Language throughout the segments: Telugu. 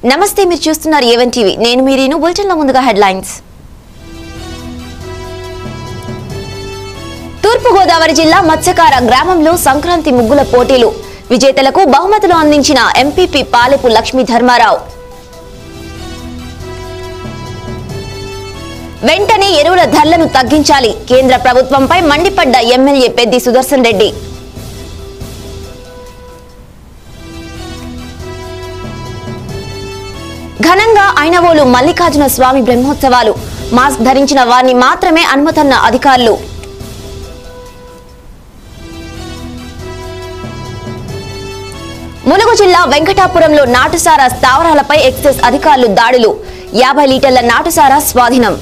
నమస్తే మీరు చూస్తున్నారు ఏవన్ టీవీ నేను మీరీను బులెటిన్లో ముందుగా హెడ్లైన్స్ తూర్పుగోదావరి జిల్లా మత్స్యకార గ్రామంలో సంక్రాంతి ముగ్గుల పోటీలు విజేతలకు బహుమతులు అందించిన ఎంపీపీ పాలెపు లక్ష్మీ ధర్మారావు వెంటనే ఎరువుల ధరలను తగ్గించాలి కేంద్ర ప్రభుత్వంపై మండిపడ్డ ఎమ్మెల్యే పెద్ది సుదర్శన్ రెడ్డి ఘనంగా ఐనవోలు మల్లికార్జున స్వామి బ్రహ్మోత్సవాలు మాస్క్ ధరించిన వారిని మాత్రమే అనుమతన్న అధికారులు ములుగు జిల్లా వెంకటాపురంలో నాటుసారా స్థావరాలపై ఎక్సైజ్ అధికారులు దాడులు యాభై లీటర్ల నాటుసారా స్వాధీనం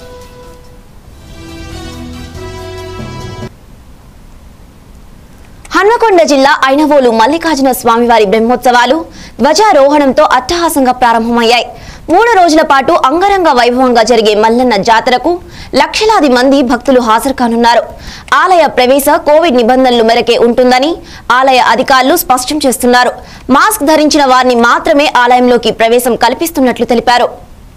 హన్మకొండ జిల్లా ఐనవోలు మల్లికార్జున స్వామివారి బ్రహ్మోత్సవాలు ధ్వజారోహణంతో అట్టహాసంగా ప్రారంభమయ్యాయి మూడు రోజుల పాటు అంగరంగ వైభవంగా జరిగే మల్లన్న జాతరకు లక్షలాది మంది భక్తులు హాజరు కానున్నారు ఆలయ ప్రవేశ కోవిడ్ నిబంధనలు మేరకే ఉంటుందని ఆలయ అధికారులు స్పష్టం చేస్తున్నారు మాస్క్ ధరించిన వారిని మాత్రమే ఆలయంలోకి ప్రవేశం కల్పిస్తున్నట్లు తెలిపారు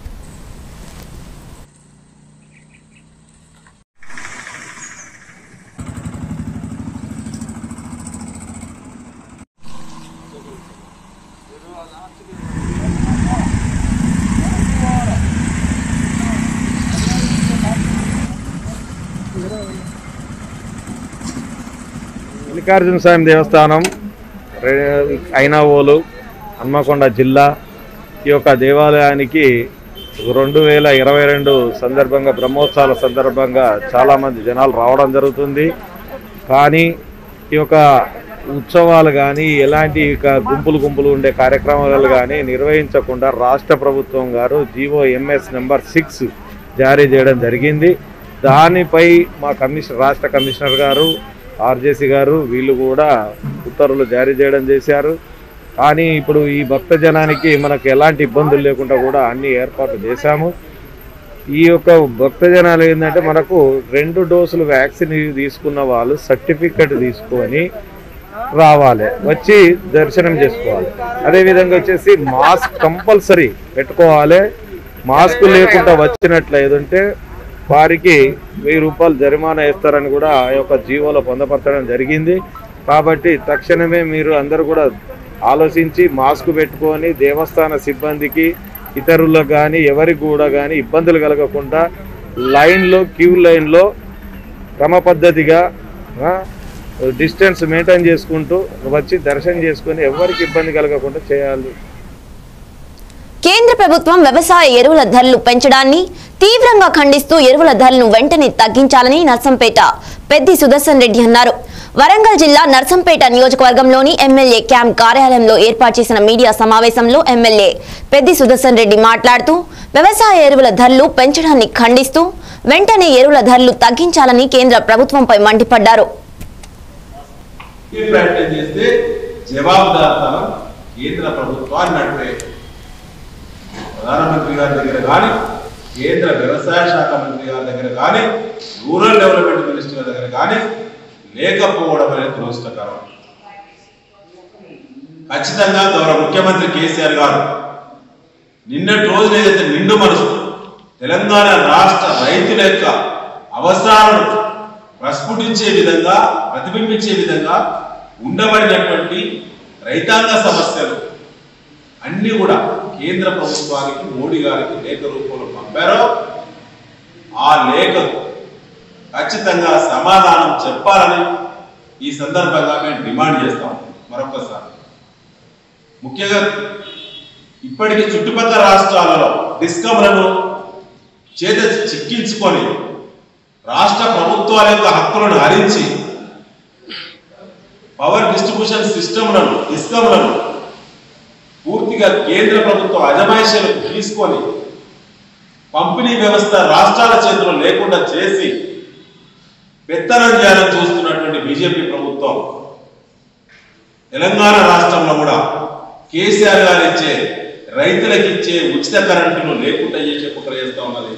మల్లికార్జున స్వామి దేవస్థానం రె- ఐనావోలు హన్మకొండ జిల్లా ఈ యొక్క దేవాలయానికి రెండు వేల ఇరవై రెండు సందర్భంగా బ్రహ్మోత్సవాల సందర్భంగా చాలామంది జనాలు రావడం జరుగుతుంది కానీ ఈ యొక్క ఉత్సవాలు కానీ ఎలాంటి ఇక గుంపులు గుంపులు ఉండే కార్యక్రమాలు కానీ నిర్వహించకుండా రాష్ట్ర ప్రభుత్వం గారు జీవో ఎంఎస్ నెంబర్ సిక్స్ జారీ చేయడం జరిగింది దానిపై మా కమిషనర్ రాష్ట్ర కమిషనర్ గారు ఆర్జేసీ గారు వీళ్ళు కూడా ఉత్తర్వులు జారీ చేయడం చేశారు కానీ ఇప్పుడు ఈ భక్త జనానికి మనకు ఎలాంటి ఇబ్బందులు లేకుండా కూడా అన్ని ఏర్పాట్లు చేశాము ఈ యొక్క భక్త జనాలు ఏంటంటే మనకు రెండు డోసులు వ్యాక్సిన్ తీసుకున్న వాళ్ళు సర్టిఫికెట్ తీసుకొని రావాలి వచ్చి దర్శనం చేసుకోవాలి అదేవిధంగా వచ్చేసి మాస్క్ కంపల్సరీ పెట్టుకోవాలి మాస్క్ లేకుండా వచ్చినట్లు ఏదంటే వారికి వెయ్యి రూపాయలు జరిమానా వేస్తారని కూడా ఆ యొక్క జీవోలో పొందపరచడం జరిగింది కాబట్టి తక్షణమే మీరు అందరూ కూడా ఆలోచించి మాస్క్ పెట్టుకొని దేవస్థాన సిబ్బందికి ఇతరులకు కానీ ఎవరికి కూడా కానీ ఇబ్బందులు కలగకుండా లైన్లో క్యూ లైన్లో క్రమ పద్ధతిగా డిస్టెన్స్ మెయింటైన్ చేసుకుంటూ వచ్చి దర్శనం చేసుకొని ఎవరికి ఇబ్బంది కలగకుండా చేయాలి కేంద్ర ప్రభుత్వం వ్యవసాయ ఎరువుల ధరలు పెంచడాన్ని తీవ్రంగా ఖండిస్తూ ఎరువుల ధరలను వెంటనే తగ్గించాలని నర్సంపేట పెద్ది సుదర్శన్ రెడ్డి అన్నారు వరంగల్ జిల్లా నర్సంపేట నియోజకవర్గంలోని ఎమ్మెల్యే క్యాంప్ కార్యాలయంలో ఏర్పాటు చేసిన మీడియా సమావేశంలో ఎమ్మెల్యే పెద్ది సుదర్శన్ రెడ్డి మాట్లాడుతూ వ్యవసాయ ఎరువుల ధరలు పెంచడాన్ని ఖండిస్తూ వెంటనే ఎరువుల ధరలు తగ్గించాలని కేంద్ర ప్రభుత్వంపై మండిపడ్డారు ఈ ప్రయత్నం చేస్తే జవాబుదారితనం కేంద్ర ప్రభుత్వాన్ని నడిపే ప్రధానమంత్రి గారి దగ్గర కానీ కేంద్ర వ్యవసాయ శాఖ మంత్రి గారి దగ్గర కానీ రూరల్ డెవలప్మెంట్ మినిస్టర్ దగ్గర కానీ లేకపోవడం అనేది దురదృష్టకరం ఖచ్చితంగా గౌరవ ముఖ్యమంత్రి కేసీఆర్ గారు నిన్నటి రోజున ఏదైతే నిండు మనసు తెలంగాణ రాష్ట్ర రైతుల యొక్క అవసరాలను ప్రస్ఫుటించే విధంగా ప్రతిబింబించే విధంగా ఉండబడినటువంటి రైతాంగ సమస్యలు అన్ని కూడా కేంద్ర ప్రభుత్వానికి మోడీ గారికి లేఖ రూపంలో పంపారో ఆ లేఖకు ఖచ్చితంగా సమాధానం చెప్పాలని ఈ సందర్భంగా మేము డిమాండ్ చేస్తాం మరొకసారి ముఖ్యంగా ఇప్పటికీ చుట్టుపక్కల రాష్ట్రాలలో డిస్కమ్లను చేత చిక్కించుకొని రాష్ట్ర ప్రభుత్వాల యొక్క హక్కులను హరించి పవర్ డిస్ట్రిబ్యూషన్ సిస్టమ్లను డిస్కమ్లను పూర్తిగా కేంద్ర ప్రభుత్వం అజమాయిషీలు తీసుకొని పంపిణీ వ్యవస్థ రాష్ట్రాల చేతిలో లేకుండా చేసి పెత్తనం చేయాలని చూస్తున్నటువంటి బీజేపీ ప్రభుత్వం తెలంగాణ రాష్ట్రంలో కూడా కేసీఆర్ గారు ఇచ్చే రైతులకు ఇచ్చే ఉచిత కరెంటును లేకుండా చేసే కుట్ర చేస్తా ఉన్నది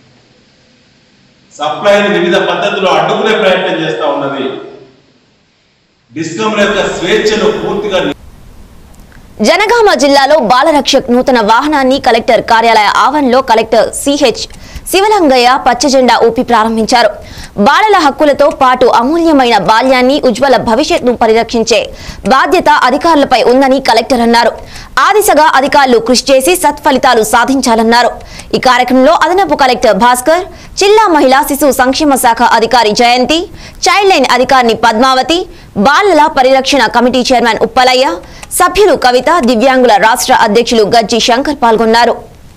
సప్లైని వివిధ పద్ధతుల్లో అడ్డుకునే ప్రయత్నం చేస్తా ఉన్నది డిస్కంల యొక్క స్వేచ్ఛను పూర్తిగా జనగామ జిల్లాలో బాలరక్షక్ నూతన వాహనాన్ని కలెక్టర్ కార్యాలయ ఆవరణలో కలెక్టర్ సిహెచ్ శివలంగయ్య పచ్చజెండా ఊపి ప్రారంభించారు బాలల హక్కులతో పాటు అమూల్యమైన బాల్యాన్ని ఉజ్వల భవిష్యత్తును పరిరక్షించే బాధ్యత అధికారులపై ఉందని కలెక్టర్ అన్నారు ఆ దిశగా అధికారులు కృషి చేసి సత్ఫలితాలు సాధించాలన్నారు ఈ కార్యక్రమంలో అదనపు కలెక్టర్ భాస్కర్ జిల్లా మహిళా శిశు సంక్షేమ శాఖ అధికారి జయంతి చైల్డ్ లైన్ అధికారిని పద్మావతి బాలల పరిరక్షణ కమిటీ చైర్మన్ ఉప్పలయ్య సభ్యులు కవిత దివ్యాంగుల రాష్ట్ర అధ్యక్షులు గజ్జి శంకర్ పాల్గొన్నారు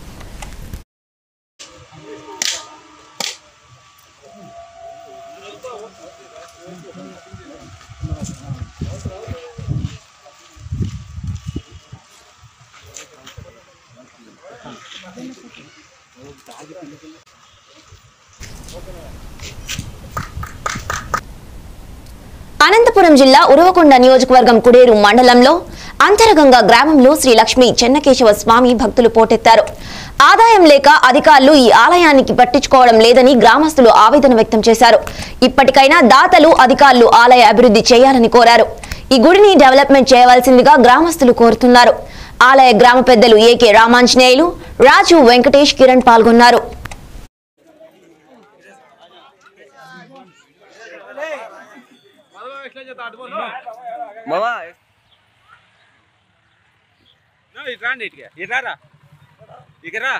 అనంతపురం జిల్లా ఉరవకొండ నియోజకవర్గం కుడేరు మండలంలో అంతరగంగా గ్రామంలో శ్రీ లక్ష్మీ చెన్నకేశవ స్వామి భక్తులు పోటెత్తారు ఆదాయం లేక అధికారులు ఈ ఆలయానికి పట్టించుకోవడం లేదని గ్రామస్తులు ఆవేదన వ్యక్తం చేశారు ఇప్పటికైనా దాతలు అధికారులు ఆలయ అభివృద్ధి చేయాలని కోరారు ఈ గుడిని డెవలప్మెంట్ చేయవలసిందిగా గ్రామస్తులు కోరుతున్నారు ఆలయ గ్రామ పెద్దలు ఏకే రామాంజనేయులు రాజు వెంకటేష్ కిరణ్ పాల్గొన్నారు మామా ఇటు రాండి ఇటుగా ఇటు రారా ఇక రా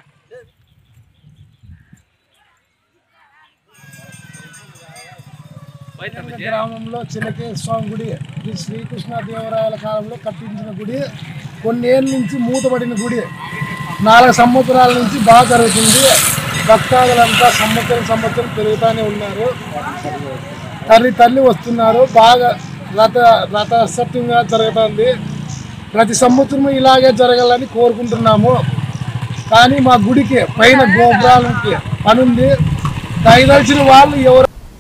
బయట ఈ గ్రామంలో చిన్నకే స్వామి గుడి ఇది శ్రీకృష్ణదేవరాయల కాలంలో కట్టించిన గుడి కొన్ని ఏళ్ళ నుంచి మూతపడిన గుడి నాలుగు సంవత్సరాల నుంచి బాగా జరుగుతుంది భక్తాదులంతా సంవత్సరం సంవత్సరం పెరుగుతూనే ఉన్నారు తల్లి తల్లి వస్తున్నారు బాగా రథ రథసత్యంగా జరుగుతుంది ప్రతి సంవత్సరం ఇలాగే జరగాలని కోరుకుంటున్నాము కానీ మా గుడికి పైన గోపురాలకి పనుంది దయదలిచిన వాళ్ళు ఎవరు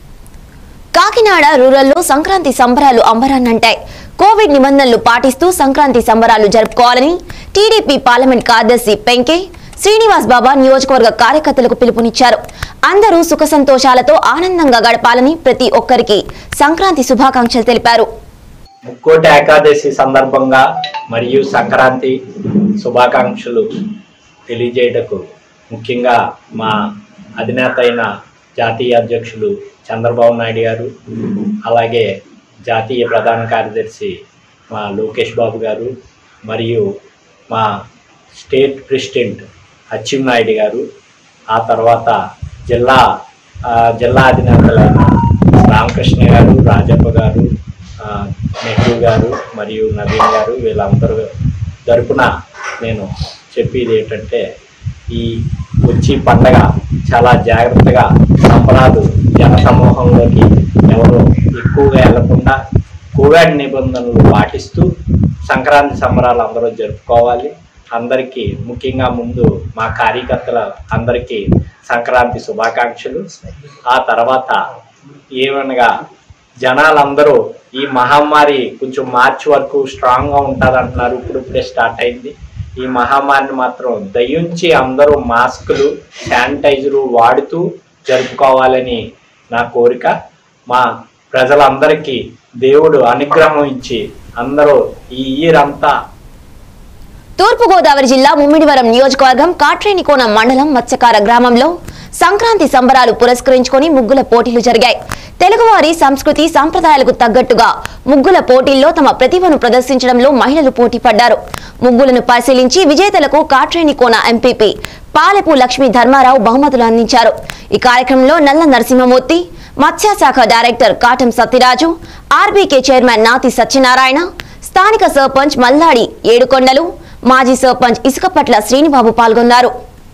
కాకినాడ రూరల్లో సంక్రాంతి సంబరాలు అంబరాన్నంటాయి కోవిడ్ నిబంధనలు పాటిస్తూ సంక్రాంతి సంబరాలు జరుపుకోవాలని టీడీపీ పార్లమెంట్ కార్యదర్శి పెంకే శ్రీనివాస్ బాబా నియోజకవర్గ కార్యకర్తలకు పిలుపునిచ్చారు అందరూ సుఖ సంతోషాలతో ఆనందంగా గడపాలని ప్రతి ఒక్కరికి సంక్రాంతి శుభాకాంక్షలు తెలిపారు ముక్కోటి ఏకాదశి సందర్భంగా మరియు సంక్రాంతి శుభాకాంక్షలు తెలియజేయటకు ముఖ్యంగా మా అధినేత అయిన జాతీయ అధ్యక్షులు చంద్రబాబు నాయుడు గారు అలాగే జాతీయ ప్రధాన కార్యదర్శి మా లోకేష్ బాబు గారు మరియు మా స్టేట్ ప్రెసిడెంట్ అచ్చెన్నాయుడు గారు ఆ తర్వాత జిల్లా ఆ, జిల్లా అధినేతలైన రామకృష్ణ గారు రాజప్ప గారు ఆ, నెహ్రూ గారు మరియు నవీన్ గారు వీళ్ళందరూ తరపున నేను చెప్పేది ఏంటంటే ఈ వచ్చి పండగ చాలా జాగ్రత్తగా సంబరాలు జన సమూహంలోకి ఎవరు ఎక్కువగా వెళ్లకుండా కోవిడ్ నిబంధనలు పాటిస్తూ సంక్రాంతి సంబరాలు అందరూ జరుపుకోవాలి అందరికీ ముఖ్యంగా ముందు మా కార్యకర్తల అందరికీ సంక్రాంతి శుభాకాంక్షలు ఆ తర్వాత ఏమనగా జనాలందరూ ఈ మహమ్మారి కొంచెం మార్చి వరకు స్ట్రాంగ్గా ఉంటుంది అంటున్నారు ఇప్పుడు ఇప్పుడే స్టార్ట్ అయింది ఈ మహమ్మారిని మాత్రం దయించి అందరూ మాస్కులు శానిటైజరు వాడుతూ జరుపుకోవాలని నా కోరిక మా ప్రజలందరికీ దేవుడు అనుగ్రహం ఇచ్చి అందరూ ఈ ఇయర్ అంతా తూర్పుగోదావరి జిల్లా ముమ్మిడివరం నియోజకవర్గం కాట్రేనికోన మండలం మత్స్యకార గ్రామంలో సంక్రాంతి సంబరాలు పురస్కరించుకొని ముగ్గుల పోటీలు జరిగాయి తెలుగువారి సంస్కృతి సంప్రదాయాలకు తగ్గట్టుగా ముగ్గుల పోటీల్లో తమ ప్రతిభను ప్రదర్శించడంలో మహిళలు పోటీ పడ్డారు ముగ్గులను పరిశీలించి విజేతలకు కాట్రేనికోన ఎంపీపీ పాలెపు లక్ష్మీ ధర్మారావు బహుమతులు అందించారు ఈ కార్యక్రమంలో నల్ల నరసింహమూర్తి మత్స్యశాఖ director Katam Satyaraju RBK chairman Nathi Satyanarayana స్థానిక సర్పంచ్ మల్లాడి ఏడుకొండలు మాజీ సర్పంచ్ ఇసుకపట్ల శ్రీనిబాబు పాల్గొన్నారు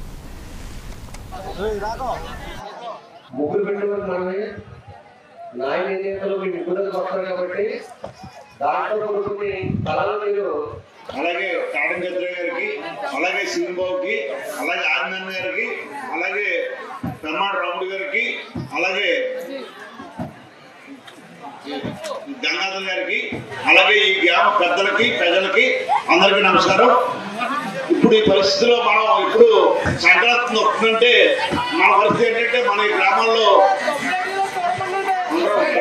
ముగ్గురు పెట్టుబడి మనమే నాయన నేతలు మీ నిపుణులకు వస్తారు కాబట్టి దాంట్లో కొడుకుని తలలో మీరు అలాగే కాటం చంద్ర గారికి అలాగే సింబాబుకి అలాగే ఆదినారాయణ గారికి అలాగే పెమ్మాడ రాముడు గారికి అలాగే గంగాధర్ గారికి అలాగే ఈ గ్రామ పెద్దలకి ప్రజలకి అందరికీ నమస్కారం ఇప్పుడు ఈ పరిస్థితిలో మనం ఇప్పుడు సంక్రాంతి వస్తుందంటే మన పరిస్థితి ఏంటంటే మన ఈ గ్రామాల్లో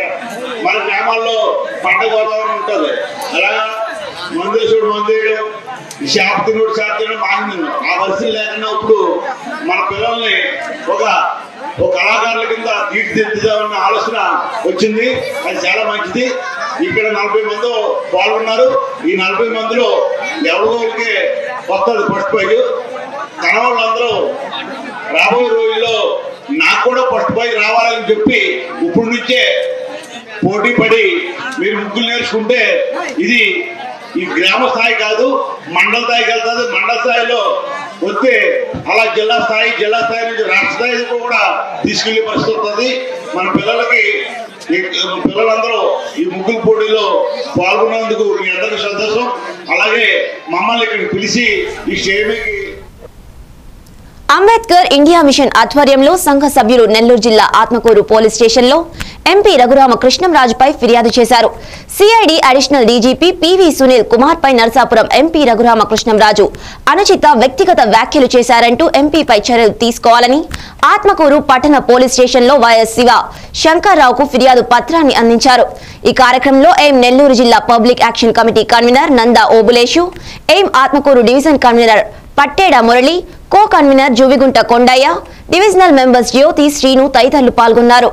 మన గ్రామాల్లో పండుగ వాతావరణం ఉంటుంది అలాగా మందేశుడు మందేయడం షాప్ తినోడు షాప్ తినడం మానేది ఆ పరిస్థితి లేకుండా ఇప్పుడు మన పిల్లల్ని ఒక ఒక కళాకారుల కింద తీర్చిదిద్దామన్న ఆలోచన వచ్చింది అది చాలా మంచిది ఇక్కడ నలభై మంది పాల్గొన్నారు ఈ నలభై మందిలో ఎవరికే వస్తుంది ఫస్ట్ ప్రైజ్ తన వాళ్ళందరూ రాబోయే రోజుల్లో నాకు కూడా ఫస్ట్ ప్రైజ్ రావాలని చెప్పి ఇప్పుడు నుంచే పోటీ పడి మీరు ముగ్గులు నేర్చుకుంటే ఇది ఈ గ్రామ స్థాయి కాదు మండల స్థాయికి వెళ్తుంది మండల స్థాయిలో వస్తే అలా జిల్లా స్థాయి జిల్లా స్థాయి నుంచి రాష్ట్ర స్థాయి కూడా తీసుకెళ్లే పరిస్థితి వస్తుంది మన పిల్లలకి ఈ పిల్లలందరూ ఈ ముగ్గుల పోటీలో పాల్గొన్నందుకు మీ అందరికీ సంతోషం అలాగే మమ్మల్ని ఇక్కడికి పిలిచి ఈ స్టేడియంకి అంబేద్కర్ ఇండియా మిషన్ ఆధ్వర్యంలో సంఘ సభ్యులు నెల్లూరు జిల్లా ఆత్మకూరు పోలీస్ స్టేషన్లో ఎంపీ రఘురామ కృష్ణంరాజుపై ఫిర్యాదు చేశారు CID additional DGP PV Sunil Kumar పై నరసాపురం ఎంపీ రఘురామ కృష్ణంరాజు అనుచిత వ్యక్తిగత వ్యాఖ్యలు చేశారంటూ ఎంపీపై చర్యలు తీసుకోవాలని ఆత్మకూరు పట్టణ పోలీస్ స్టేషన్లో వైఎస్ శివ శంకర్రావుకు ఫిర్యాదు పత్రాన్ని అందించారు ఈ కార్యక్రమంలో ఎయిం నెల్లూరు జిల్లా public action committee convener Nanda Obuleshu AIM Atmakur division convener Patteda Murali co convener Juvigunta Kondaiah divisional members Jyothi Srinu తదితరులు పాల్గొన్నారు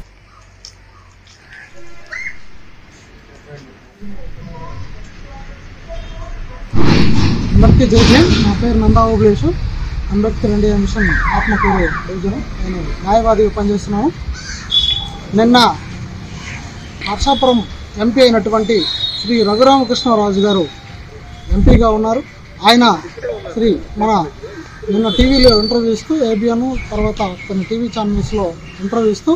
అందరికీ జై భీమ్ నా పేరు Nanda Obuleshu Ambedkar India Mission Atmakur division నేను న్యాయవాదిగా పనిచేస్తున్నాను నిన్న హర్షాపురం ఎంపీ అయినటువంటి శ్రీ రఘురామకృష్ణరాజు గారు ఎంపీగా ఉన్నారు ఆయన శ్రీ మన నిన్న టీవీలో ఇంటర్వ్యూ ఇస్తూ ఏబిఎన్ తర్వాత కొన్ని టీవీ ఛానల్స్లో ఇంటర్వ్యూ ఇస్తూ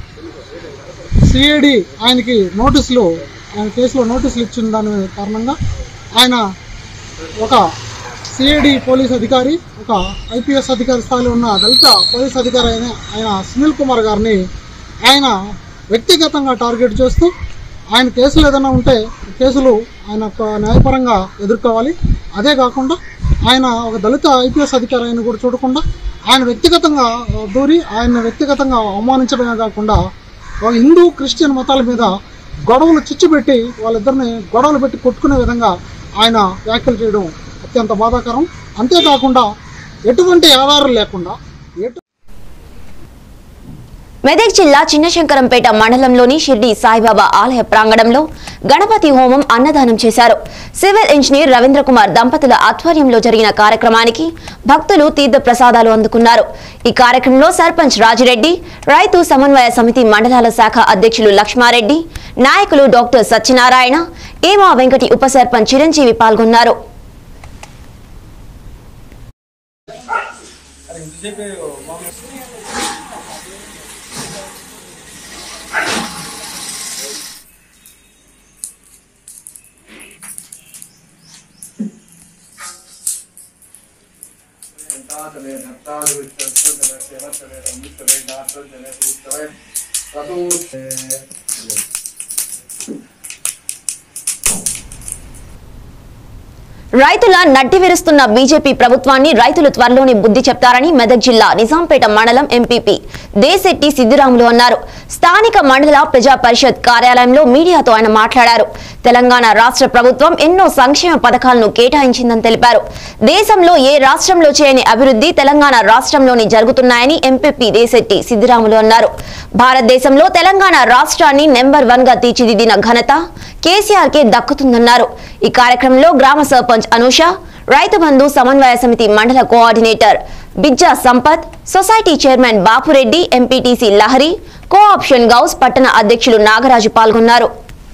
సిఐడి ఆయనకి నోటీసులు ఆయన కేసులో నోటీసులు ఇచ్చిన దాని కారణంగా ఆయన ఒక సిఐడి పోలీస్ అధికారి ఒక ఐపీఎస్ అధికారి స్థాయిలో ఉన్న దళిత పోలీస్ అధికారి అయిన ఆయన సునీల్ కుమార్ గారిని ఆయన వ్యక్తిగతంగా టార్గెట్ చేస్తూ ఆయన కేసులు ఏదైనా ఉంటే కేసులు ఆయన ఒక న్యాయపరంగా ఎదుర్కోవాలి అదే కాకుండా ఆయన ఒక దళిత ఐపీఎస్ అధికారి అయిన కూడా చూడకుండా ఆయన వ్యక్తిగతంగా ఆ, దూరి ఆయన వ్యక్తిగతంగా అవమానించడమే కాకుండా ఒక హిందూ క్రిస్టియన్ మతాల మీద గొడవలు చిచ్చుపెట్టి వాళ్ళిద్దరిని గొడవలు పెట్టి కొట్టుకునే విధంగా ఆయన వ్యాఖ్యలు చేయడం అత్యంత బాధాకరం అంతేకాకుండా ఎటువంటి ఆధారం లేకుండా ఎటు మెదక్ జిల్లా చిన్నశంకరంపేట మండలంలోని షిర్డి సాయిబాబా ఆలయ ప్రాంగణంలో గణపతి హోమం అన్నదానం చేశారు సివిల్ ఇంజనీర్ రవీంద్ర కుమార్ దంపతుల ఆధ్వర్యంలో జరిగిన కార్యక్రమానికి భక్తులు తీర్థ ప్రసాదాలు అందుకున్నారు ఈ కార్యక్రమంలో సర్పంచ్ రాజిరెడ్డి రైతు సమన్వయ సమితి మండలాల శాఖ అధ్యక్షులు లక్ష్మారెడ్డి నాయకులు డాక్టర్ సత్యనారాయణ ఏమా వెంకటి ఉప సర్పంచ్ చిరంజీవి పాల్గొన్నారు రైతుల నడ్డి విరుస్తున్న బీజేపీ ప్రభుత్వాన్ని రైతులు త్వరలోనే బుద్ధి చెప్తారని మెదక్ జిల్లా నిజాంపేట మండలం ఎంపీపీ దేశెట్టి సిద్దిరాములు అన్నారు స్థానిక మండల ప్రజా పరిషత్ కార్యాలయంలో మీడియాతో ఆయన మాట్లాడారు తెలంగాణ రాష్ట్ర ప్రభుత్వం ఎన్నో సంక్షేమ పథకాలను కేటాయించిందని తెలిపారు దేశంలో ఏ రాష్ట్రంలో చేయని అభివృద్ధి తెలంగాణ రాష్ట్రంలోని జరుగుతున్నాయని ఎంపీపీ దేశెట్టి సిద్దిరాములు అన్నారు భారతదేశంలో తెలంగాణ రాష్ట్రాన్ని నెంబర్ వన్ గా తీర్చిదిద్దిన ఘనత కేసీఆర్ కే దక్కుతుందన్నారు ఈ కార్యక్రమంలో గ్రామ సర్పంచ్ అనూష రైతు బంధు సమన్వయ సమితి మండల coordinator Bijja Sampath society chairman Bapu Reddy MPTC Lahari co option Gous పట్టణ అధ్యక్షులు నాగరాజు పాల్గొన్నారు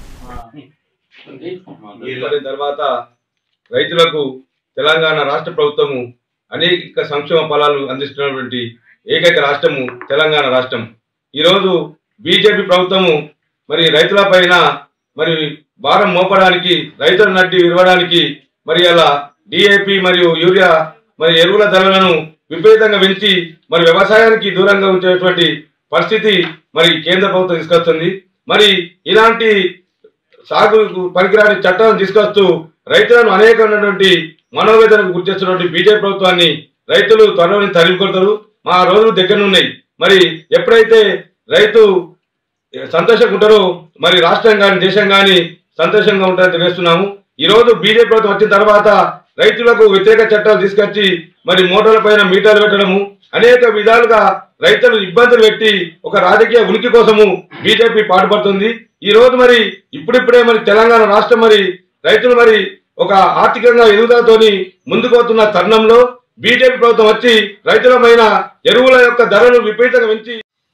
ఏర్పడిన తర్వాత రైతులకు తెలంగాణ రాష్ట్ర ప్రభుత్వము అనేక సంక్షేమ ఫలాలు అందిస్తున్నటువంటి ఏకైక రాష్ట్రము తెలంగాణ రాష్ట్రం ఈరోజు బీజేపీ ప్రభుత్వము మరి రైతుల పైన మరి భారం మోపడానికి రైతుల నడ్డి విరవడానికి మరి అలా డిఏపి మరియు యూరియా మరి ఎరువుల ధరలను విపరీతంగా పెంచి మరి వ్యవసాయానికి దూరంగా ఉంచేటువంటి పరిస్థితి మరి కేంద్ర ప్రభుత్వం తీసుకొస్తుంది మరి ఇలాంటి సాగుకు పనికిరాని చట్టం తీసుకొస్తూ రైతులను అనేకమైనటువంటి మనోవేదనకు గుర్తిస్తున్నటువంటి బీజేపీ ప్రభుత్వాన్ని రైతులు త్వరలోనే తరిమి కొడతారు మా రోజులు దగ్గరనున్నాయి మరి ఎప్పుడైతే రైతు సంతోషంగా ఉంటారో మరి రాష్ట్రం కానీ దేశం కానీ సంతోషంగా ఉంటారని తెలియజేస్తున్నాము ఈ రోజు బీజేపీ ప్రభుత్వం వచ్చిన తర్వాత రైతులకు వ్యతిరేక చట్టాలు తీసుకొచ్చి మరి మోటార్ల పైన మీటర్లు పెట్టడము అనేక విధాలుగా రైతులు ఇబ్బందులు పెట్టి ఒక రాజకీయ ఉనికి కోసము బీజేపీ పాటుపడుతుంది ఈ రోజు మరి ఇప్పుడిప్పుడే మరి తెలంగాణ రాష్ట్రం మరి రైతులు మరి ఒక ఆర్థికంగా ఎదుగుదలతోని ముందుకు పోతున్న తరుణంలో బీజేపీ ప్రభుత్వం వచ్చి రైతులమైన ఎరువుల యొక్క ధరలు విపరీతంగా పెంచి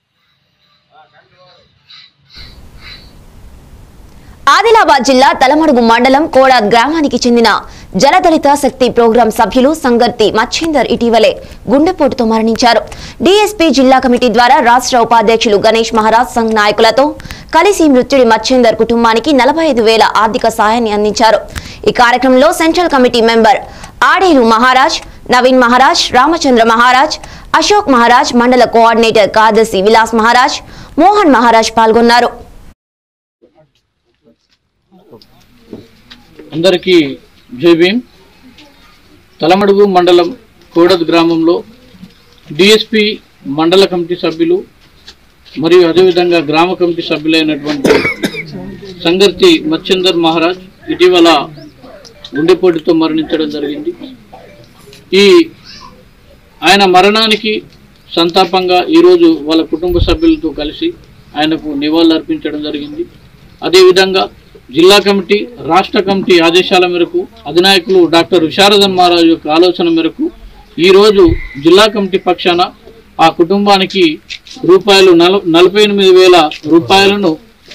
ఆదిలాబాద్ జిల్లా తలమడుగు మండలం కోడా గ్రామానికి చెందిన జలదళిత శక్తి ప్రోగ్రాం సభ్యులు సంగర్తి మచ్చేందర్ ఇటీవలే గుండెపోటుతో మరణించారు డీఎస్పీ జిల్లా కమిటీ ద్వారా రాష్ట్ర ఉపాధ్యక్షులు గణేష్ మహారాజ్ సంఘ్ నాయకులతో కలిసి మృత్యుడి మచ్చేందర్ కుటుంబానికి నలభై ఐదు వేల ఆర్థిక సాయాన్ని అందించారు ఈ కార్యక్రమంలో central committee member Adelu Maharaj Naveen Maharaj Ramachandra Maharaj Ashok Maharaj మండల కోఆర్డినేటర్ కార్దర్శి విలాస్ మహారాజ్ మోహన్ మహారాజ్ పాల్గొన్నారు అందరికీ జై భీమ్ తలమడుగు మండలం కోడద్ గ్రామంలో డిఎస్పి మండల కమిటీ సభ్యులు మరియు అదేవిధంగా గ్రామ కమిటీ సభ్యులైనటువంటి సంగర్తి మచ్చిందర్ మహారాజ్ ఇటీవల గుండెపోటుతో మరణించడం జరిగింది ఈ ఆయన మరణానికి సంతాపంగా ఈరోజు వాళ్ళ కుటుంబ సభ్యులతో కలిసి ఆయనకు నివాళులు అర్పించడం జరిగింది అదేవిధంగా జిల్లా కమిటీ రాష్ట్ర కమిటీ ఆదేశాల మేరకు అధినాయకులు డాక్టర్ విశారదన్ మహారాజు యొక్క ఆలోచన మేరకు ఈరోజు జిల్లా కమిటీ పక్షాన ఆ కుటుంబానికి రూపాయలు నల నలభై ఎనిమిది వేల రూపాయలను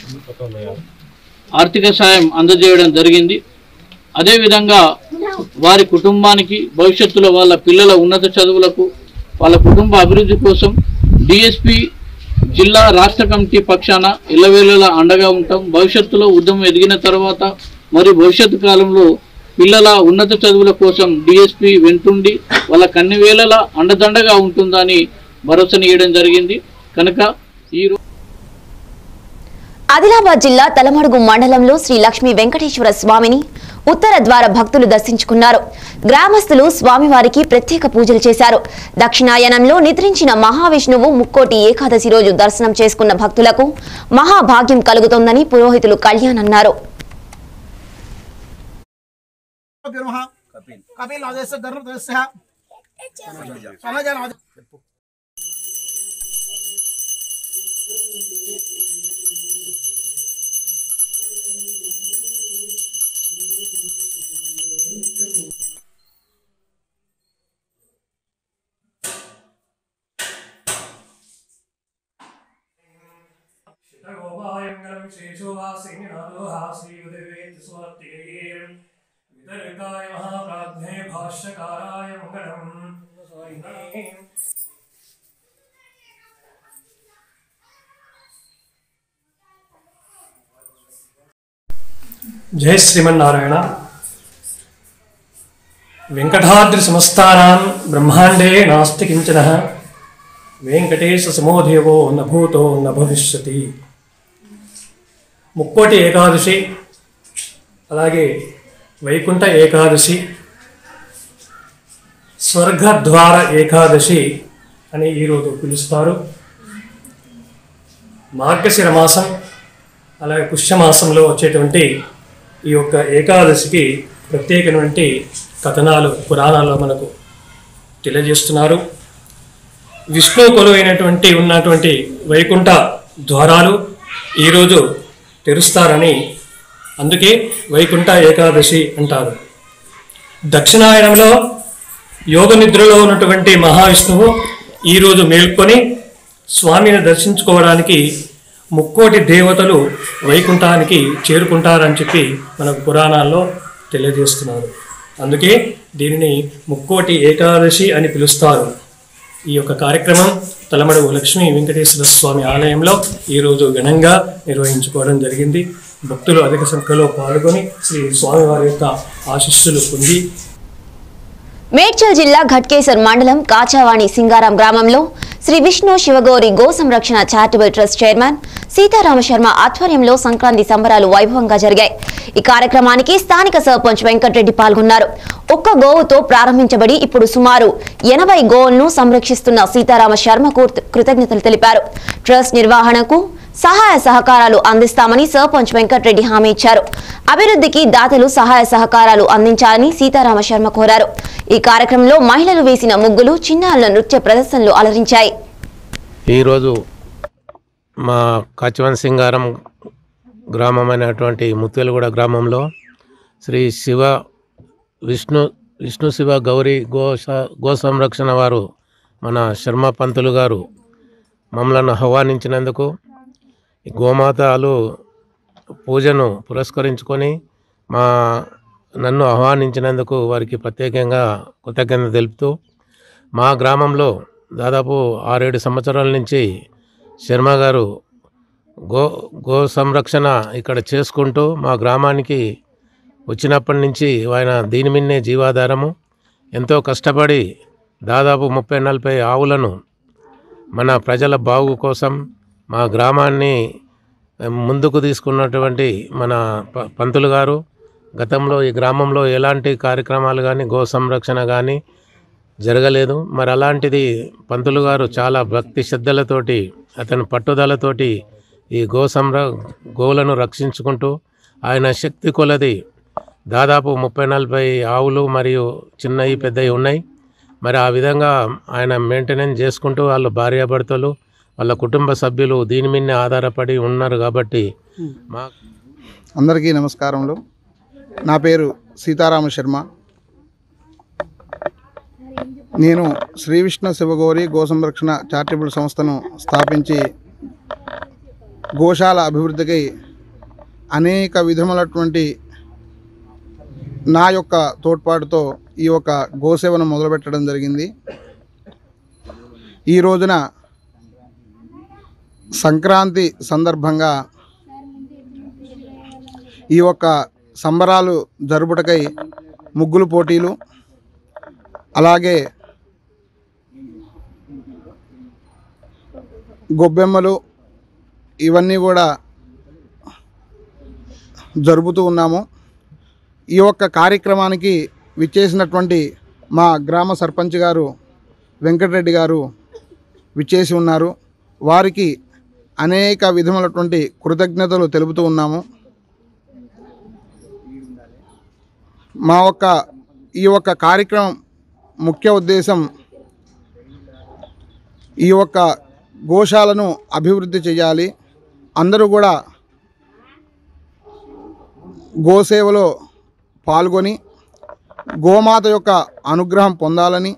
ఆర్థిక సాయం అందజేయడం జరిగింది అదేవిధంగా వారి కుటుంబానికి భవిష్యత్తులో వాళ్ళ పిల్లల ఉన్నత చదువులకు వాళ్ళ కుటుంబ అభివృద్ధి కోసం డిఎస్పి జిల్లా రాష్ట్ర కమిటీ పక్షాన ఇళ్ళవేళలా అండగా ఉంటాం భవిష్యత్తులో ఉద్యమం ఎదిగిన తర్వాత మరి భవిష్యత్తు కాలంలో పిల్లల ఉన్నత చదువుల కోసం డిఎస్పి వెంటుండి వాళ్ళ కన్ని వేళలా అండదండగా ఉంటుందని భరోసానియడం జరిగింది కనుక ఈ రో- ఆదిలాబాద్ జిల్లా తలమడుగు మండలంలో శ్రీ లక్ష్మీ వెంకటేశ్వర స్వామిని ఉత్తర ద్వార భక్తులు దర్శించుకున్నారు గ్రామస్తులు స్వామివారికి ప్రత్యేక పూజలు చేశారు దక్షిణాయనంలో నిద్రించిన మహావిష్ణువు ముక్కోటి ఏకాదశి రోజు దర్శనం చేసుకున్న భక్తులకు మహాభాగ్యం కలుగుతోందని పురోహితులు కళ్యాణ్ అన్నారు कपिल आदेश धर्म तस्य समाजन आदेश गोपायङ्गलं शेषोहासिनिनादोहाश्रीयुधवेत्स्वर्तिगैर् वितर्काय महाप्राज्ञे भाष्यकाराय मङ्गलम् జై శ్రీమన్నారాయణ వెంకటాద్రి సమస్తానాం బ్రహ్మాండే నాస్తి కించన వెంకటేశ సమోదేవో నభూతో నభవిష్యతి ముక్కోటి ఏకాదశి అలాగే వైకుంఠ ఏకాదశి స్వర్గద్వార ఏకాదశి అని ఈరోజు పిలుస్తారు మార్గశిర మాసం అలాగే పుష్యమాసంలో వచ్చేటువంటి ఈ యొక్క ఏకాదశికి ప్రత్యేకమైనటువంటి కథనాలు పురాణాల్లో మనకు తెలియజేస్తున్నారు విష్ణు కొలువైనటువంటి ఉన్నటువంటి వైకుంఠ ద్వారాలు ఈరోజు తెరుస్తారని అందుకే వైకుంఠ ఏకాదశి అంటారు దక్షిణాయనంలో యోగ నిద్రలో ఉన్నటువంటి మహావిష్ణువు ఈరోజు మేల్కొని స్వామిని దర్శించుకోవడానికి ముక్కోటి దేవతలు వైకుంఠానికి చేరుకుంటారని చెప్పి మనకు పురాణాల్లో తెలియజేస్తున్నారు అందుకే దీనిని ముక్కోటి ఏకాదశి అని పిలుస్తారు ఈ యొక్క కార్యక్రమం తలమడుగు లక్ష్మీ వెంకటేశ్వర స్వామి ఆలయంలో ఈరోజు ఘనంగా నిర్వహించుకోవడం జరిగింది భక్తులు అధిక సంఖ్యలో పాల్గొని శ్రీ స్వామివారి యొక్క ఆశీస్సులు పొంది మేడ్చల్ జిల్లా ఘట్కేసర్ మండలం కాచావాణి సింగారాం గ్రామంలో శ్రీ విష్ణు శివగౌరి గో సంరక్షణ charitable trust chairman Seetharama Sharma ఆధ్వర్యంలో సంక్రాంతి సంబరాలు వైభవంగా జరిగాయి ఈ కార్యక్రమానికి స్థానిక సర్పంచ్ వెంకటరెడ్డి పాల్గొన్నారు ఒక్క గోవుతో ప్రారంభించబడి ఇప్పుడు సుమారు ఎనభై గోవులను సంరక్షిస్తున్న సీతారామ శర్మకు కృతజ్ఞతలు తెలిపారు ట్రస్ట్ నిర్వహణకు సహాయ సహకారాలు అందిస్తామని సర్పంచ్ వెంకటరెడ్డి హామీ ఇచ్చారు అభివృద్ధికి దాతలు సహాయ సహకారాలు అందించాలని సీతారామ శర్మ కోరారు ఈ కార్యక్రమంలో మహిళలు వేసిన ముగ్గులు చిన్నారుల నృత్య ప్రదర్శనలు అలరించాయి ఈరోజు మా కచవన్ సింగారం గ్రామమైనటువంటి ముత్యాలగూడ గ్రామంలో శ్రీ శివ విష్ణు విష్ణు శివ గౌరీ గో స- గో సంరక్షణ వారు మన శర్మ పంతులు గారు మమ్మలను ఆహ్వానించినందుకు ఈ గోమాతలు పూజను పురస్కరించుకొని మా నన్ను ఆహ్వానించినందుకు వారికి ప్రత్యేకంగా కృతజ్ఞత తెలుపుతూ మా గ్రామంలో దాదాపు ఆరేడు సంవత్సరాల నుంచి శర్మ గారు గో గో సంరక్షణ ఇక్కడ చేసుకుంటూ మా గ్రామానికి వచ్చినప్పటి నుంచి ఆయన దీని మీదనే జీవాధారము ఎంతో కష్టపడి దాదాపు ముప్పై నలభై ఆవులను మన ప్రజల బాగు కోసం మా గ్రామాన్ని ముందుకు తీసుకున్నటువంటి మన ప- పంతులు గారు గతంలో ఈ గ్రామంలో ఎలాంటి కార్యక్రమాలు కానీ గో సంరక్షణ కానీ జరగలేదు మరి అలాంటిది పంతులు గారు చాలా భక్తి శ్రద్ధలతోటి అతని పట్టుదలతోటి ఈ గో సంర గోవులను రక్షించుకుంటూ ఆయన శక్తి కొలది దాదాపు ముప్పై నలభై ఆవులు మరియు చిన్నవి పెద్దవి ఉన్నాయి మరి ఆ విధంగా ఆయన మెయింటెనెన్స్ చేసుకుంటూ వాళ్ళ భార్యాభర్తలు వాళ్ళ కుటుంబ సభ్యులు దీని మీదనే ఆధారపడి ఉన్నారు కాబట్టి మా అందరికీ నమస్కారములు నా పేరు సీతారామ శర్మ నేను శ్రీ విష్ణు శివగౌరి గో సంరక్షణ చారిటబుల్ సంస్థను స్థాపించి గోశాల అభివృద్ధికి అనేక విధములటువంటి నా యొక్క తోడ్పాటుతో ఈ యొక్క గోసేవను మొదలుపెట్టడం జరిగింది ఈ రోజున సంక్రాంతి సందర్భంగా ఈ యొక్క సంబరాలు జరుపుటకై ముగ్గులు పోటీలు అలాగే గొబ్బెమ్మలు ఇవన్నీ కూడా జరుపుతూ ఉన్నాము ఈ యొక్క కార్యక్రమానికి విచ్చేసినటువంటి మా గ్రామ సర్పంచ్ గారు వెంకటరెడ్డి గారు విచ్చేసి ఉన్నారు వారికి అనేక విధములటువంటి కృతజ్ఞతలు తెలుపుతూ ఉన్నాము మా యొక్క ఈ యొక్క కార్యక్రమం ముఖ్య ఉద్దేశం ఈ యొక్క గోశాలను అభివృద్ధి చేయాలి అందరూ కూడా గోసేవలో పాల్గొని గోమాత యొక్క అనుగ్రహం పొందాలని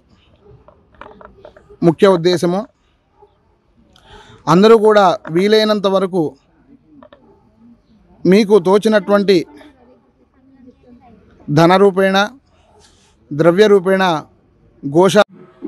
ముఖ్య ఉద్దేశము అందరూ కూడా వీలైనంత వరకు మీకు తోచినటువంటి ధన రూపేణ ద్రవ్య రూపేణ గోశా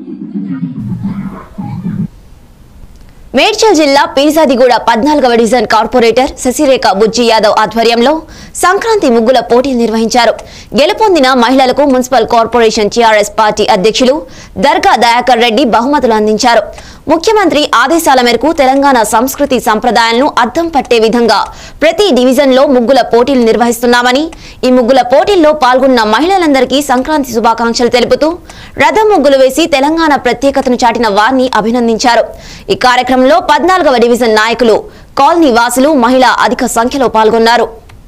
మేడ్చల్ జిల్లా పీర్జాదిగూడ పద్నాలుగవ డివిజన్ కార్పొరేటర్ శశిరేఖ బుజ్జి యాదవ్ ఆధ్వర్యంలో సంక్రాంతి ముగ్గుల పోటీలు నిర్వహించారు గెలుపొందిన మహిళలకు మున్సిపల్ కార్పొరేషన్ టీఆర్ఎస్ పార్టీ అధ్యక్షులు దర్గా దయాకర్ రెడ్డి బహుమతులు అందించారు ముఖ్యమంత్రి ఆదేశాల మేరకు తెలంగాణ సంస్కృతి సంప్రదాయాలను అద్దం పట్టే విధంగా ప్రతి డివిజన్లో ముగ్గుల పోటీలు నిర్వహిస్తున్నామని ఈ ముగ్గుల పోటీల్లో పాల్గొన్న మహిళలందరికీ సంక్రాంతి శుభాకాంక్షలు తెలుపుతూ రథం ముగ్గులు వేసి తెలంగాణ ప్రత్యేకతను చాటిన వారిని అభినందించారు ఈ కార్యక్రమంలో పద్నాలుగవ డివిజన్ నాయకులు కాలనీ వాసులు మహిళ అధిక సంఖ్యలో పాల్గొన్నారు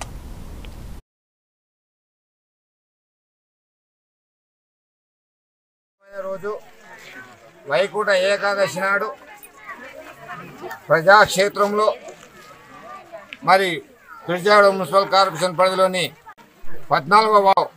రోజు వైకుంఠ ఏకాదశి నాడు ప్రజాక్షేత్రంలో మరి పిర్జాడ మున్సిపల్ కార్పొరేషన్ పరిధిలోని పద్నాలుగో వావ్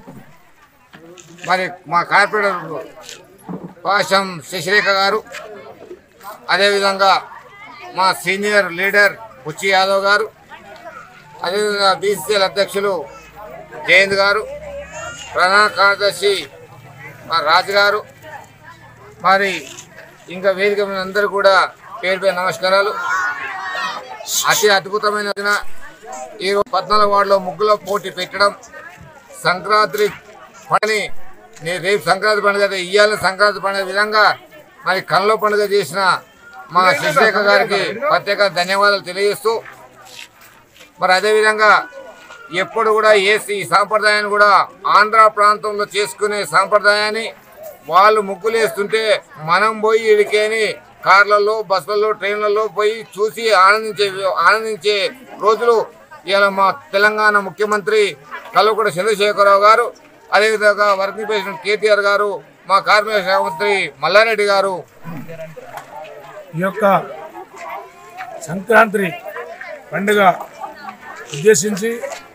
మరి మా కార్పొరేటర్ పాశం శశిరేఖ గారు అదేవిధంగా మా సీనియర్ లీడర్ బుచ్చి యాదవ్ గారు అదేవిధంగా బీసీఎల్ అధ్యక్షులు జయంత్ గారు ప్రధాన కార్యదర్శి మా రాజు గారు మరి ఇంకా వేదిక మీద అందరూ కూడా పేరు పేరు నమస్కారాలు అతి అద్భుతమైన దిన ఈ రోజు పద్నాలుగు వార్డులో ముగ్గుల పోటీ పెట్టడం సంక్రాంతి పని నేను రేపు సంక్రాంతి పండుగ ఇయ్యాల సంక్రాంతి పండుగ విధంగా మరి కళ్ళలో పండుగ చేసిన మా శశిరేఖ గారికి ప్రత్యేక ధన్యవాదాలు తెలియజేస్తూ మరి అదేవిధంగా ఎప్పుడు కూడా ఏసి ఈ సాంప్రదాయాన్ని కూడా ఆంధ్ర ప్రాంతంలో చేసుకునే సాంప్రదాయాన్ని వాళ్ళు ముగ్గులు వేస్తుంటే మనం పోయి ఇడికేని కార్లలో బస్సులలో ట్రైన్లలో పోయి చూసి ఆనందించే ఆనందించే రోజులు ఇలా మా తెలంగాణ ముఖ్యమంత్రి కల్వకుంట్ల చంద్రశేఖరరావు గారు అదేవిధంగా వర్కింగ్ ప్రెసిడెంట్ కేటీఆర్ గారు మా కార్మిక శాఖ మంత్రి మల్లారెడ్డి గారు ఈ యొక్క సంక్రాంతి పండుగ ఉద్దేశించి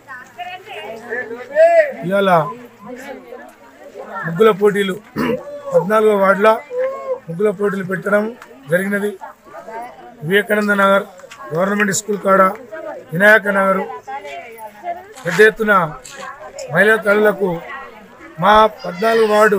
ఇవాళ ముగ్గుల పోటీలు పద్నాలుగో వార్డుల ముగ్గుల పోటీలు పెట్టడం జరిగినది వివేకానంద నగర్ గవర్నమెంట్ స్కూల్ కాడ వినాయక నగర్ పెద్ద ఎత్తున మహిళా తల్లులకు మా పద్నాలుగు వార్డు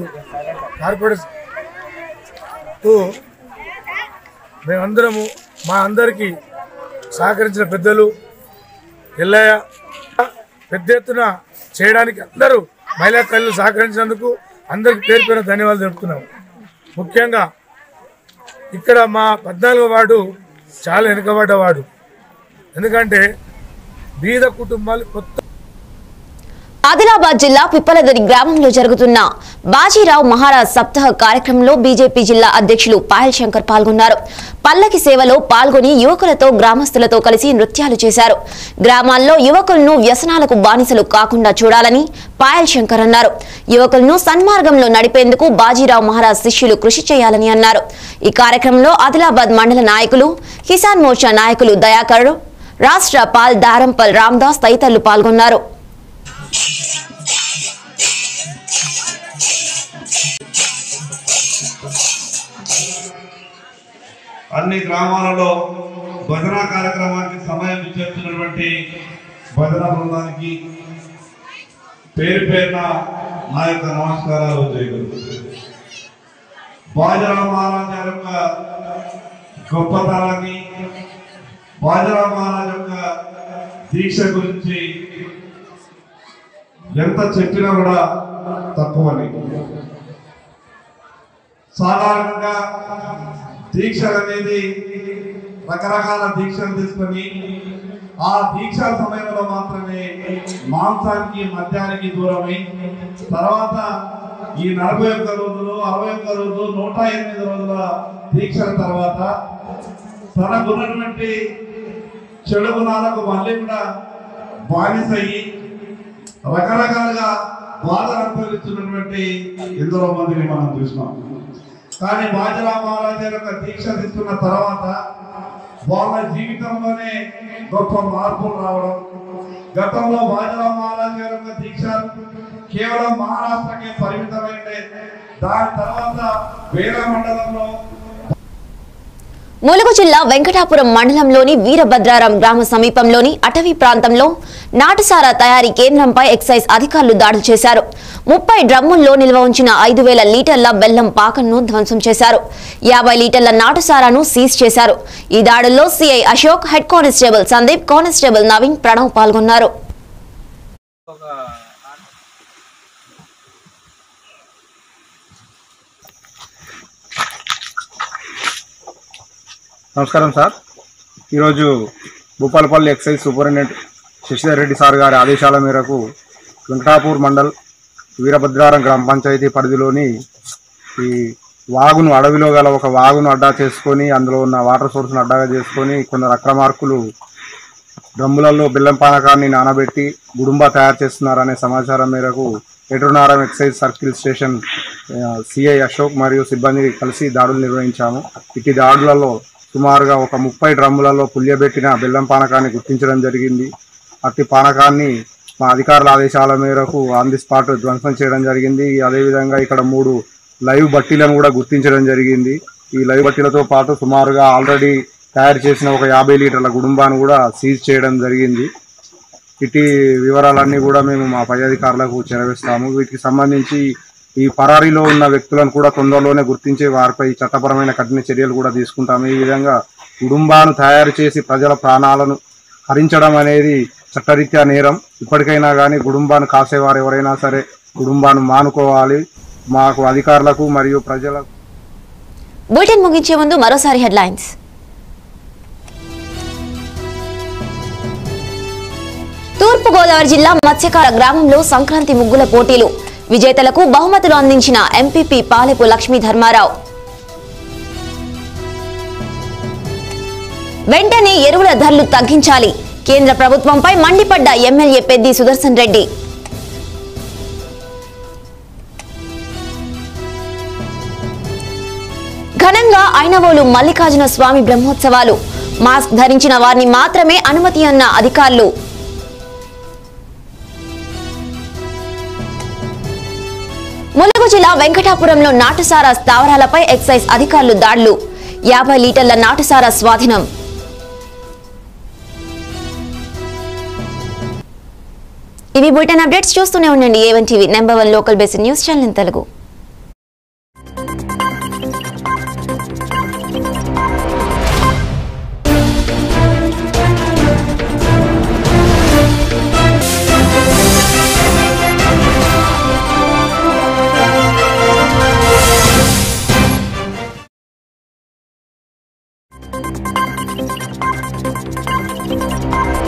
కార్పొరేట్తో మేమందరము మా అందరికీ సహకరించిన పెద్దలు ఎల్లయ్య పెద్ద ఎత్తున చేయడానికి అందరూ మహిళా తల్లులు సహకరించినందుకు అందరికి పేరు పేరు ధన్యవాదాలు తెలుపుతున్నాం ముఖ్యంగా ఇక్కడ మా పద్నాలుగో వార్డు చాలా వెనుకబడ్డ వార్డు ఎందుకంటే బీద కుటుంబాలు కొత్త ఆదిలాబాద్ జిల్లా పిప్పలదరి గ్రామంలో జరుగుతున్న బాజీరావు మహారాజ్ సప్తాహ కార్యక్రమంలో బీజేపీ జిల్లా అధ్యక్షులు పాయల్ శంకర్ పాల్గొన్నారు పల్లకి సేవలో పాల్గొని యువకులతో గ్రామస్తులతో కలిసి నృత్యాలు చేశారు గ్రామాల్లో యువకులను వ్యసనాలకు బానిసలు కాకుండా చూడాలని పాయల్ శంకర్ అన్నారు యువకులను సన్మార్గంలో నడిపేందుకు బాజీరావు మహారాజ్ శిష్యులు కృషి చేయాలని అన్నారు ఈ కార్యక్రమంలో ఆదిలాబాద్ మండల నాయకులు కిసాన్ మోర్చా నాయకులు దయాకర్ రాష్ట్ర పాల్ దారంపల్ రామ్దాస్ తదితరులు పాల్గొన్నారు అన్ని గ్రామాలలో భజన కార్యక్రమానికి సమయం ఇచ్చేస్తున్నటువంటి భజన బృందానికి పేరు పేరున నా యొక్క నమస్కారాలు జయగురు బాజరా మహారాజ్ గారి యొక్క గొప్పతనాన్ని బాజరా మహారాజ్ యొక్క దీక్ష గురించి ఎంత చెప్పినా కూడా తక్కువని సాధారణంగా దీక్షలు అనేది రకరకాల దీక్షలు తీసుకొని ఆ దీక్ష సమయంలో మాత్రమే మాంసానికి మద్యానికి దూరమై తర్వాత ఈ నలభై ఒక్క రోజులు అరవై ఒక్క రోజులు నూట ఎనిమిది రోజుల దీక్షల తర్వాత తనకున్నటువంటి చెడు గుణాలకు మళ్ళీ కూడా బానిసయ్యి రకరకాలుగా బాధలు అనుభవిస్తున్నటువంటి ఎందరో మందిని మనం చూసినాం కానీ బాజరా మహారాజు యొక్క దీక్ష తీసుకున్న తర్వాత వాళ్ళ జీవితంలోనే గొప్ప మార్పులు రావడం గతంలో బాజరా మహారాజు గారి యొక్క దీక్ష కేవలం మహారాష్ట్రకే పరిమితమైందే దాని తర్వాత వేరే మండలంలో ములుగు జిల్లా వెంకటాపురం మండలంలోని వీరభద్రారం గ్రామ సమీపంలోని అటవీ ప్రాంతంలో నాటుసారా తయారీ కేంద్రంపై ఎక్సైజ్ అధికారులు దాడులు చేశారు ముప్పై డ్రమ్ముల్లో నిల్వ ఉంచిన ఐదు వేల లీటర్ల బెల్లం పాకను ధ్వంసం చేశారు యాభై లీటర్ల నాటుసారాను సీజ్ చేశారు ఈ దాడుల్లో CI Ashok head constable Sandeep constable Naveen Pranav పాల్గొన్నారు నమస్కారం సార్ ఈరోజు Bhupalpally excise superintendent Sasidhar Reddy sir గారి ఆదేశాల మేరకు వెంకటాపూర్ మండల్ వీరభద్రారం గ్రామ పంచాయతీ పరిధిలోని ఈ వాగును అడవిలో గల ఒక వాగును అడ్డా చేసుకొని అందులో ఉన్న వాటర్ సోర్స్ను అడ్డాగా చేసుకొని కొందరు అక్రమార్కులు డ్రమ్ములలో బెల్లం పానకాన్ని నానబెట్టి గుడుంబా తయారు చేస్తున్నారనే సమాచారం మేరకు Etunaram excise circle station CI Ashok మరియు సిబ్బంది కలిసి దాడులు నిర్వహించాము ఇటు దాడులలో సుమారుగా ఒక ముప్పై డ్రమ్ములలో పులియబెట్టిన బెల్లం పానకాన్ని గుర్తించడం జరిగింది అట్టి పానకాన్ని మా అధికారుల ఆదేశాల మేరకు ఆన్ ది స్పాట్ ధ్వంసం చేయడం జరిగింది అదేవిధంగా ఇక్కడ మూడు లైవ్ బట్టీలను కూడా గుర్తించడం జరిగింది ఈ లైవ్ బట్టీలతో పాటు సుమారుగా ఆల్రెడీ తయారు చేసిన ఒక యాభై లీటర్ల గుడుంబాను కూడా సీజ్ చేయడం జరిగింది ఇటు వివరాలన్నీ కూడా మేము మా పై అధికారులకు చేరవేస్తాము వీటికి సంబంధించి ఈ పరారీలో ఉన్న వ్యక్తులను కూడా తొందరలోనే గుర్తించి వారిపై చట్టపరమైన కఠిన చర్యలు కూడా తీసుకుంటాము ఈ విధంగా కుటుంబాను తయారు చేసి ప్రజల ప్రాణాలను హరించడం అనేది చట్టరీత్యా నేరం ఇప్పటికైనా కానీ కుటుంబాన్ని కాసేవారు ఎవరైనా సరే కుటుంబాన్ని మానుకోవాలి మాకు అధికారులకు మరియు ప్రజలకు బులెటిన్ ముగించే ముందు మరోసారి హెడ్లైన్స్ తూర్పు గోదావరి జిల్లా మత్స్యకార గ్రామంలో సంక్రాంతి ముగ్గుల పోటీలు విజేతలకు బహుమతులు అందించిన ఎంపీపీ పాలెపు లక్ష్మీ ధర్మారావు వెంటనే ఎరువుల ధరలు తగ్గించాలి కేంద్ర ప్రభుత్వంపై మండిపడ్డ ఎమ్మెల్యే పెద్ది సుదర్శన్ రెడ్డి ఘనంగా ఐనవోలు మల్లికార్జున స్వామి బ్రహ్మోత్సవాలు మాస్క్ ధరించిన వారిని మాత్రమే అనుమతి అన్న అధికారులు ములుగు జిల్లా వెంకటాపురంలో నాటుసారా స్థావరాలపై ఎక్సైజ్ అధికారులు దాడులు యాభై లీటర్ల నాటుసారా స్వాధీనం ఇవి బులెటిన్ అప్డేట్స్ చూస్తూనే ఉండండి A one TV number one local basic news channel Telugu